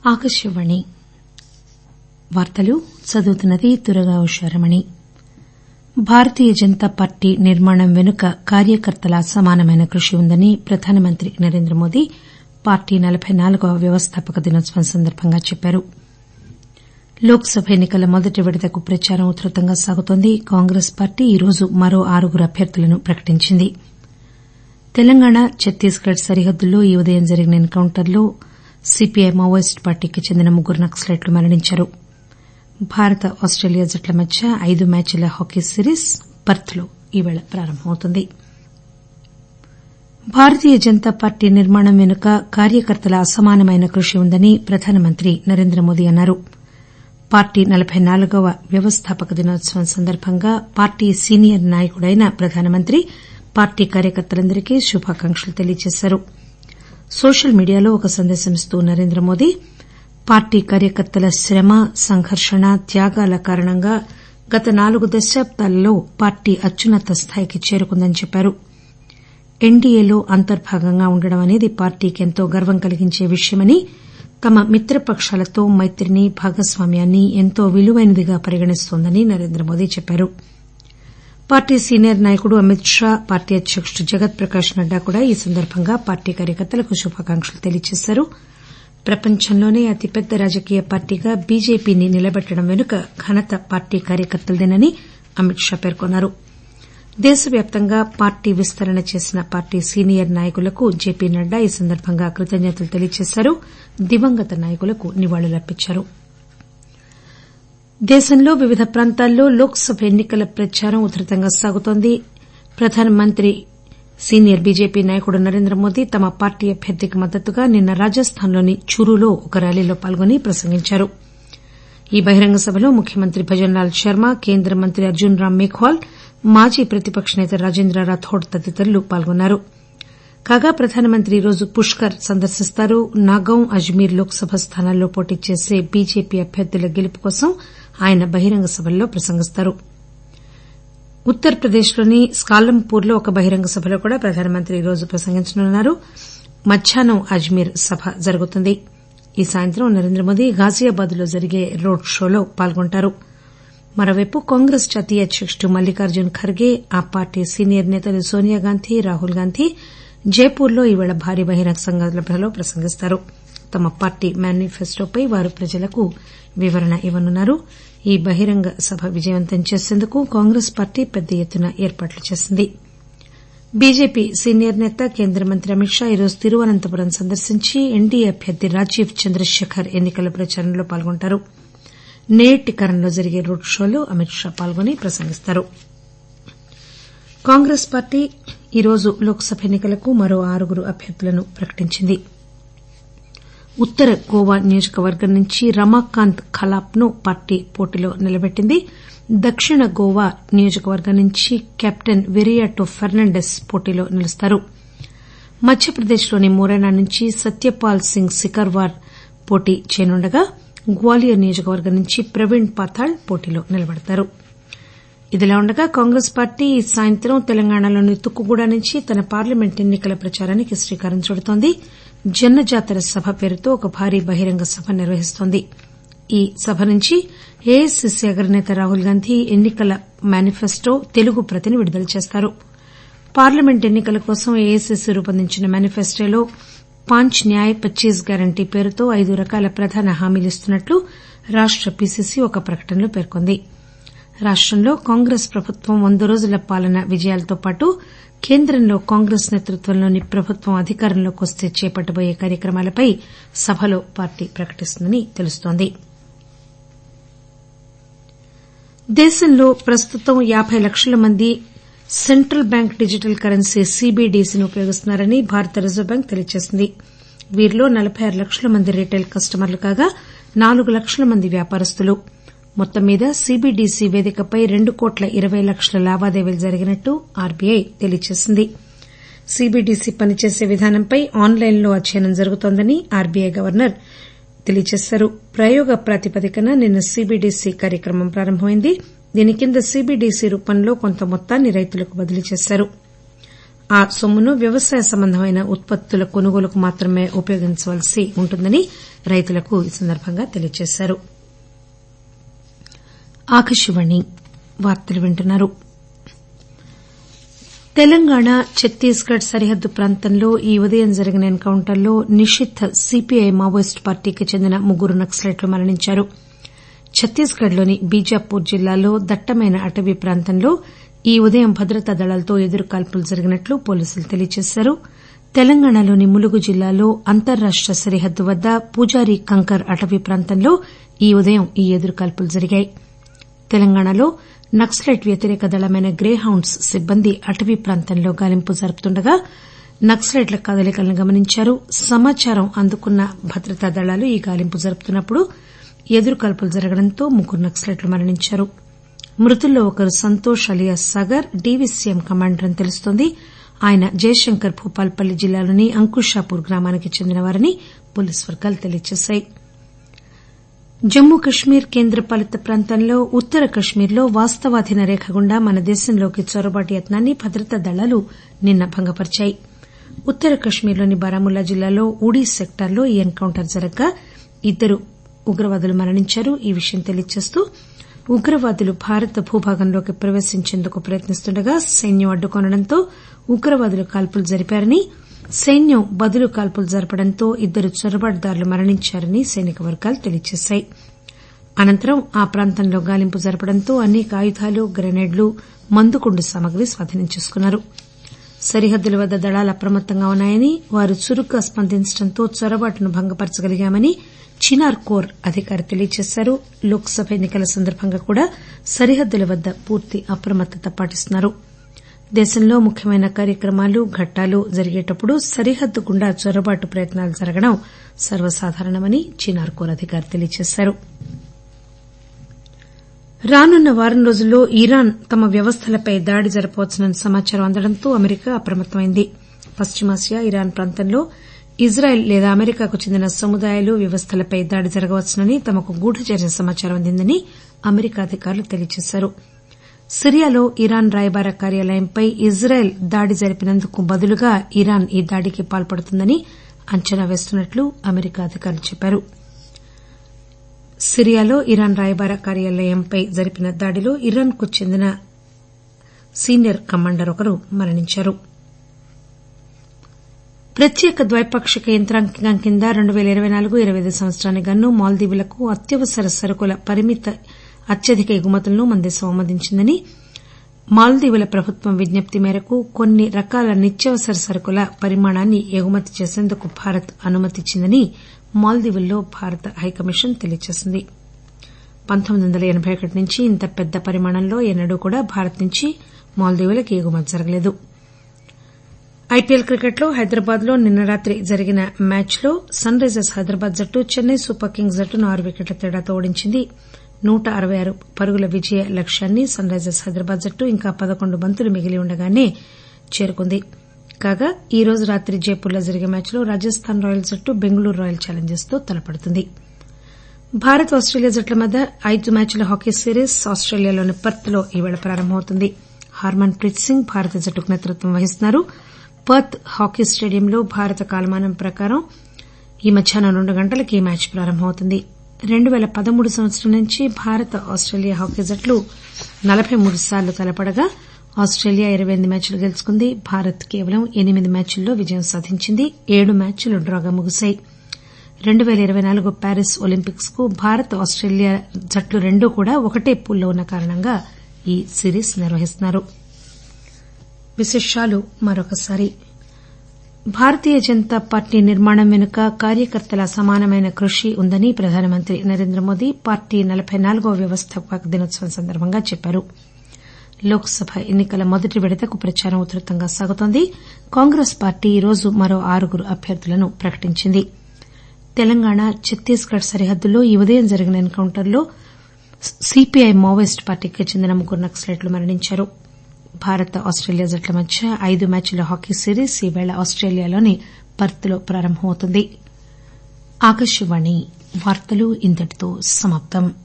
ఆకాశవాణి వార్తలు చదువుతున్నది దుర్గా ఉషారమణి భారతీయ జనతా పార్టీ నిర్మాణం వెనుక కార్యకర్తల అసమానమైన కృషి ఉందని ప్రధానమంత్రి నరేంద్రమోదీ పార్టీ నలబై నాలుగవ వ్యవస్థాపక దినోత్సవం సందర్బంగా చెప్పారు లోక్ సభ ఎన్ని కల మొదటి విడతకు ప్రచారం ఉధృతంగా సాగుతోంది కాంగ్రెస్ పార్టీ ఈరోజు మరో ఆరుగురు అభ్యర్థులను ప్రకటించింది తెలంగాణ ఛత్తీస్ గఢ్ సరిహద్దుల్లో ఈ ఉదయం జరిగిన ఎన్ కౌంటర్లో సీపీఐ మావోయిస్టు పార్టీకి చెందిన ముగ్గురు నక్సలైట్లు మరణించారు భారత ఆస్టేలియా జట్ల మధ్య ఐదు మ్యాచ్ల హాకీ సిరీస్ పర్త్ లో ఈరోజు ప్రారంభమవుతుంది భారతీయ జనతా పార్టీ నిర్మాణం వెనుక కార్యకర్తల అసమానమైన కృషి ఉందని ప్రధానమంత్రి నరేంద్రమోదీ అన్నారు పార్టీ నలబై నాలుగవ వ్యవస్థాపక దినోత్సవం సందర్బంగా పార్టీ సీనియర్ నాయకుడైన ప్రధానమంత్రి పార్టీ కార్యకర్తలందరికీ శుభాకాంక్షలు తెలియజేశారు సోషల్ మీడియాలో ఒక సందేశం ఇస్తూ నరేంద్రమోదీ పార్టీ కార్యకర్తల శ్రమ సంఘర్షణ త్యాగాల కారణంగా గత నాలుగు దశాబ్దాలలో పార్టీ అత్యున్నత స్థాయికి చేరుకుందని చెప్పారు ఎన్డీఏలో అంతర్భాగంగా ఉండడం అనేది పార్టీకి ఎంతో గర్వం కలిగించే విషయమని తమ మిత్రపకాలతో మైత్రిని భాగస్వామ్యాన్ని ఎంతో విలువైనదిగా పరిగణిస్తోందని నరేంద్రమోదీ చెప్పారు పార్టీ సీనియర్ నాయకుడు అమిత్ షా పార్టీ అధ్యకుడు జగత్ ప్రకాష్ నడ్డా కూడా ఈ సందర్బంగా పార్టీ కార్యకర్తలకు శుభాకాంక్షలు తెలియజేశారు ప్రపంచంలోనే అతిపెద్ద రాజకీయ పార్టీగా బీజేపీని నిలబెట్టడం వెనుక ఘనత పార్టీ కార్యకర్తలదేనని అమిత్ షా పేర్కొన్నారు దేశవ్యాప్తంగా పార్టీ విస్తరణ చేసిన పార్టీ సీనియర్ నాయకులకు జేపీ నడ్డా ఈ సందర్బంగా కృతజ్ఞతలు తెలియజేశారు దివంగత నాయకులకు నివాళులర్పించారు దేశంలో వివిధ ప్రాంతాల్లో లోక్ సభ ఎన్ని కల ప్రచారం ఉధృతంగా సాగుతోంది ప్రధానమంత్రి సీనియర్ బీజేపీ నాయకుడు నరేంద్రమోదీ తమ పార్టీ అభ్యర్థికి మద్దతుగా నిన్న రాజస్థాన్లోని చురూలో ఒక ర్యాలీలో పాల్గొని ప్రసంగించారు ఈ బహిరంగ సభలో ముఖ్యమంత్రి భజన్లాల్ శర్మ కేంద్ర మంత్రి అర్జున్ రామ్ మేఘ్వాల్ మాజీ ప్రతిపక్ష నేత రాజేంద్ర రాథోడ్ తదితరులు పాల్గొన్నారు కాగా ప్రధానమంత్రి ఈరోజు పుష్కర్ సందర్శిస్తారు నాగౌన్ అజ్మీర్ లోక్ సభ స్థానాల్లో పోటీ చేసే బీజేపీ అభ్యర్థుల గెలుపు కోసం ఆయన బహిరంగ సభల్లో ప్రసంగిస్తారు ఉత్తరప్రదేశ్లోని స్కాలంపూర్లో ఒక బహిరంగ సభలో కూడా ప్రధానమంత్రి ఈరోజు ప్రసంగించనున్నారు మధ్యాహ్నం అజ్మీర్ సభ జరుగుతుంది ఈ సాయంత్రం నరేంద్రమోదీ ఘాజియాబాద్ లో జరిగే రోడ్ షోలో పాల్గొంటారు మరోవైపు కాంగ్రెస్ జాతీయ అధ్యకుడు మల్లికార్జున్ ఖర్గే ఆ పార్టీ సీనియర్ నేతలు సోనియాగాంధీ రాహుల్ గాంధీ జైపూర్లో ఈరోజు భారీ బహిరంగ సభలో ప్రసంగిస్తారు తమ పార్టీ మేనిఫెస్టోపై వారు ప్రజలకు వివరణ ఇవ్వనున్నారు ఈ బహిరంగ సభ విజయవంతం చేసేందుకు కాంగ్రెస్ పార్టీ పెద్ద ఎత్తున ఏర్పాట్లు చేసింది బీజేపీ సీనియర్ నేత కేంద్ర మంత్రి అమిత్ షా ఈరోజు తిరువనంతపురం సందర్శించి ఎన్డీఏ అభ్యర్థి రాజీవ్ చంద్రశేఖర్ ఎన్ని కల ప్రచారంలో పాల్గొంటారు నేటికరణలో జరిగే రోడ్ షోలో అమిత్ షా పాల్గొని ప్రసంగిస్తారు కాంగ్రెస్ పార్టీ ఈరోజు లోక్ సభ ఎన్ని కలకు మరో ఆరుగురు అభ్యర్థులను ప్రకటించింది ఉత్తర గోవా నియోజకవర్గం నుంచి రమాకాంత్ ఖలాప్ ను పార్టీ పోటీలో నిలబెట్టింది దక్షిణ గోవా నియోజకవర్గం నుంచి కెప్టెన్ వెరియాటో ఫెర్నాండెస్ పోటీలో నిలుస్తారు మధ్యప్రదేశ్లోని మొరేనా నుంచి సత్యపాల్ సింగ్ సికర్వార్ పోటీ చేయనుండగా గ్వాలియర్ నియోజకవర్గం నుంచి ప్రవీణ్ పాతాళ్ పోటీలో నిలబడతారు ఇదిలా ఉండగా కాంగ్రెస్ పార్టీ ఈ సాయంత్రం తెలంగాణలోని తుక్కుగూడ నుంచి తన పార్లమెంట్ ఎన్ని కల ప్రచారానికి శ్రీకారం చుడుతోంది జనజాతర సభ పేరుతో ఒక భారీ బహిరంగ సభ నిర్వహిస్తోంది ఈ సభ నుంచి ఏఐసీసీ అగ్రనేత రాహుల్ గాంధీ ఎన్ని కల మేనిఫెస్టో తెలుగు ప్రతిని విడుదల చేస్తారు పార్లమెంట్ ఎన్ని కల కోసం ఏఐసీసీ రూపొందించిన మేనిఫెస్టోలో పాంచ్ న్యాయ్ పచ్చీస్ గ్యారంటీ పేరుతో ఐదు రకాల ప్రధాన హామీలు ఇస్తున్నట్లు రాష్ట పీసీసీ ఒక ప్రకటనలో పేర్కొంది రాష్టంలో కాంగ్రెస్ ప్రభుత్వం వంద రోజుల పాలన విజయాలతో పాటు కేంద్రంలో కాంగ్రెస్ నేతృత్వంలోని ప్రభుత్వం అధికారంలోకి వస్తే చేపట్టబోయే కార్యక్రమాలపై సభలో పార్టీ ప్రకటిస్తుందని తెలుస్తోంది దేశంలో ప్రస్తుతం యాబై లక్షల మంది సెంట్రల్ బ్యాంక్ డిజిటల్ కరెన్సీ సీబీడీసీని ఉపయోగిస్తున్నారని భారత రిజర్వు బ్యాంక్ తెలియజేసింది వీరిలో నలబై ఆరు లక్షల మంది రిటైల్ కస్టమర్లు కాగా నాలుగు లక్షల మంది వ్యాపారస్తులు మొత్తం మీద సీబీడీసీ వేదికపై రెండు కోట్ల ఇరవై లక్షల లావాదేవీలు జరిగినట్లు ఆర్బీఐ తెలియజేసింది సీబీడీసీ పనిచేసే విధానంపై ఆన్లైన్లో అధ్యయనం జరుగుతోందని ఆర్బీఐ గవర్నర్ తెలియజేశారు ప్రయోగ ప్రాతిపదికన నిన్న సీబీడీసీ కార్యక్రమం ప్రారంభమైంది దీని కింద సీబీడీసీ రూపంలో కొంత మొత్తాన్ని రైతులకు బదిలీ చేశారు ఆ సొమ్మును వ్యవసాయ సంబంధమైన ఉత్పత్తుల కొనుగోలుకు మాత్రమే ఉపయోగించవలసి ఉంటుందని రైతులకు ఈ సందర్భంగా తెలియజేశారు తెలంగాణ ఛత్తీస్ గఢ్ సరిహద్దు ప్రాంతంలో ఈ ఉదయం జరిగిన ఎన్ కౌంటర్లో నిషిద్ద సీపీఐ మావోయిస్టు పార్టీకి చెందిన ముగ్గురు నక్సలైట్లు మరణించారు ఛత్తీస్ గఢ్ లోని బీజాపూర్ జిల్లాలో దట్టమైన అటవీ ప్రాంతంలో ఈ ఉదయం భద్రతా దళాలతో ఎదురుకాల్పులు జరిగినట్లు పోలీసులు తెలియజేశారు తెలంగాణలోని ములుగు జిల్లాలో అంతర్రాష్ట సరిహద్దు వద్ద పూజారి కంకర్ అటవీ ప్రాంతంలో ఈ ఉదయం ఈ ఎదురుకాల్పులు జరిగాయి తెలంగాణలో నక్సలైట్ వ్యతిరేక దళమైన గ్రేహౌండ్స్ సిబ్బంది అటవీ ప్రాంతంలో గాలింపు జరుపుతుండగా నక్సలైట్ల కదలికలను గమనించారు సమాచారం అందుకున్న భద్రతా దళాలు ఈ గాలింపు జరుపుతున్నప్పుడు ఎదురుకాల్పులు జరగడంతో ముగ్గురు నక్సలైట్లు మరణించారు మృతుల్లో ఒకరు Santosh alias Sagar DVCM commander అని తెలుస్తోంది ఆయన జయశంకర్ భూపాల్పల్లి జిల్లాలోని అంకుషాపూర్ గ్రామానికి చెందినవారని పోలీసు వర్గాలు తెలియజేశాయి జమ్మూ కశ్మీర్ కేంద్రపాలిత ప్రాంతంలో ఉత్తర కశ్మీర్లో వాస్తవాధీన రేఖ గుండా మన దేశంలోకి చొరబాటు యత్నాన్ని భద్రతా దళాలు నిన్న భంగపరిచాయి ఉత్తర కశ్మీర్లోని బారాముల్లా జిల్లాలో ఉడీ సెక్టార్లో ఈ ఎన్ కౌంటర్ జరగ్గా ఇద్దరు ఉగ్రవాదులు మరణించారు ఈ విషయం తెలియజేస్తూ ఉగ్రవాదులు భారత భూభాగంలోకి ప్రవేశించేందుకు ప్రయత్నిస్తుండగా సైన్యం అడ్డుకోవడంతో ఉగ్రవాదులు కాల్పులు జరిపారని సైన్యం బదులు కాల్పులు జరపడంతో ఇద్దరు చొరబాటుదారులు మరణించారని సైనిక వర్గాలు తెలియజేశాయి అనంతరం ఆ ప్రాంతంలో గాలింపు జరపడంతో అసేక ఆయుధాలు గ్రెనేడ్లు మందుగుండు సామగ్రి స్వాధీనం చేసుకున్నారు సరిహద్దుల వద్ద దళాలు అప్రమత్తంగా ఉన్నాయని వారు చురుగ్గా స్పందించడంతో చొరబాటును భంగపరచగలిగామని చినార్ కోర్ అధికారి తెలియజేశారు లోక్ సభ ఎన్ని కల సందర్భంగా కూడా సరిహద్దుల వద్ద పూర్తి అప్రమత్తత పాటిస్తున్నారు దేశంలో ముఖ్యమైన కార్యక్రమాలు ఘట్టాలు జరిగేటప్పుడు సరిహద్దు గుండా చొరబాటు ప్రయత్నాలు జరగడం సర్వసాధారణమని చినార్ కోర్ అధికారి తెలియజేశారు రానున్న వారం రోజుల్లో ఇరాన్ తమ వ్యవస్థలపై దాడి జరపవచ్చునన్న సమాచారం అందడంతో అమెరికా అప్రమత్తమైంది పశ్చిమాసియా ఇరాన్ ప్రాంతంలో ఇజ్రాయెల్ లేదా అమెరికాకు చెందిన సముదాయాలు వ్యవస్థలపై దాడి జరగవచ్చునని తమకు గూఢచర్య సమాచారం అందిందని అమెరికా అధికారులు తెలియజేశారు సిరియాలో ఇరాన్ రాయబార కార్యాలయంపై ఇజ్రాయెల్ దాడి జరిపినందుకు బదులుగా ఇరాన్ ఈ దాడికి పాల్పడుతుందని అంచనా వేస్తున్నట్లు అమెరికా అధికారులు చెప్పారు సిరియాలో ఇరాన్ రాయబార కార్యాలయంపై జరిపిన దాడిలో ఇరాన్ కు చెందిన సీనియర్ కమాండర్ ఒకరు మరణించారు ప్రత్యేక ద్వైపాక్షిక యంత్రాంగం కింద రెండు పేల ఇరవై నాలుగు ఇరవై ఐదు సంవత్సరానికి గాను మాల్దీవులకు అత్యవసర సరకుల పరిమిత అత్యధిక ఎగుమతులను మన దేశం ఆమోదించిందని మాల్దీవుల ప్రభుత్వం విజ్ఞప్తి మేరకు కొన్ని రకాల నిత్యావసర సరకుల పరిమాణాన్ని ఎగుమతి చేసేందుకు భారత్ అనుమతిచ్చిందని మాల్దీవుల్లో భారత హైకమిషన్ తెలియజేసింది పంతొమ్మిది వందల ఎనబై ఒకటి నుంచి ఇంత పెద్ద పరిమాణంలో ఎన్నడూ కూడా భారత్ నుంచి మాల్దీవులకు ఎగుమతి జరగలేదు ఐపీఎల్ క్రికెట్లో హైదరాబాద్ లో నిన్న రాత్రి జరిగిన మ్యాచ్లో సన్ రైజర్స్ హైదరాబాద్ జట్టు చెన్నై సూపర్ కింగ్స్ జట్టును ఆరు వికెట్ల తేడాతో ఓడించింది నూట అరవై ఆరు పరుగుల విజయ లక్ష్యాన్ని సన్ రైజర్స్ హైదరాబాద్ జట్టు ఇంకా పదకొండు బంతులు మిగిలి ఉండగానే చేరుకుంది కాగా ఈ రోజు రాత్రి జైపూర్లో జరిగే మ్యాచ్లో రాజస్థాన్ రాయల్స్ జట్టు బెంగళూరు రాయల్ ఛాలెంజర్స్ తో తలపడుతుంది భారత్ ఆస్టేలియా జట్ల మధ్య ఐదు మ్యాచ్ల హాకీ సిరీస్ ఆస్టేలియాలోని పర్త్ లో ఈరోజు ప్రారంభమవుతుంది హర్మన్ ప్రీత్ సింగ్ భారత జట్టుకు నేతృత్వం వహిస్తున్నారు పర్త్ హాకీ స్టేడియంలో భారత కాలమానం ప్రకారం ఈ మధ్యాహ్నం రెండు గంటలకు ఈ మ్యాచ్ ప్రారంభమవుతుంది రెండు పేల పదమూడు సంవత్సరం నుంచి భారత ఆస్టేలియా హాకీ జట్లు నలబై మూడు సార్లు తలపడగా ఆస్టేలియా ఇరవై ఎనిమిది మ్యాచ్లు గెలుచుకుంది భారత్ కేవలం ఎనిమిది మ్యాచ్ల్లో విజయం సాధించింది ఏడు మ్యాచ్లు డ్రాగా ముగిశాయి రెండు పేల ఇరవై నాలుగు ప్యారిస్ ఒలింపిక్స్ కు భారత్ ఆస్టేలియా జట్లు రెండూ కూడా ఒకటే పూల్లో ఉన్న కారణంగా ఈ సిరీస్ నిర్వహిస్తున్నారు భారతీయ జనతా పార్టీ నిర్మాణం వెనుక కార్యకర్తల సమానమైన కృషి ఉందని ప్రధానమంత్రి నరేంద్రమోదీ పార్టీ నలబై నాలుగవ వ్యవస్థాపక దినోత్సవం సందర్భంగా చెప్పారు లోక్ సభ ఎన్ని కల మొదటి విడతకు ప్రచారం ఉధృతంగా సాగుతోంది కాంగ్రెస్ పార్టీ ఈరోజు మరో ఆరుగురు అభ్యర్థులను ప్రకటించింది తెలంగాణ ఛత్తీస్ గఢ్ సరిహద్దులో ఈ ఉదయం జరిగిన ఎన్ కౌంటర్లో సీపీఐ మావోయిస్టు పార్టీకి చెందిన ముగ్గురు నక్సలైట్లు మరణించారు భారత్ ఆస్టేలియా జట్ల మధ్య ఐదు మ్యాచ్ల హాకీ సిరీస్ ఈవేళ ఆస్టేలియాలోని పర్త్ లో ప్రారంభమవుతుంది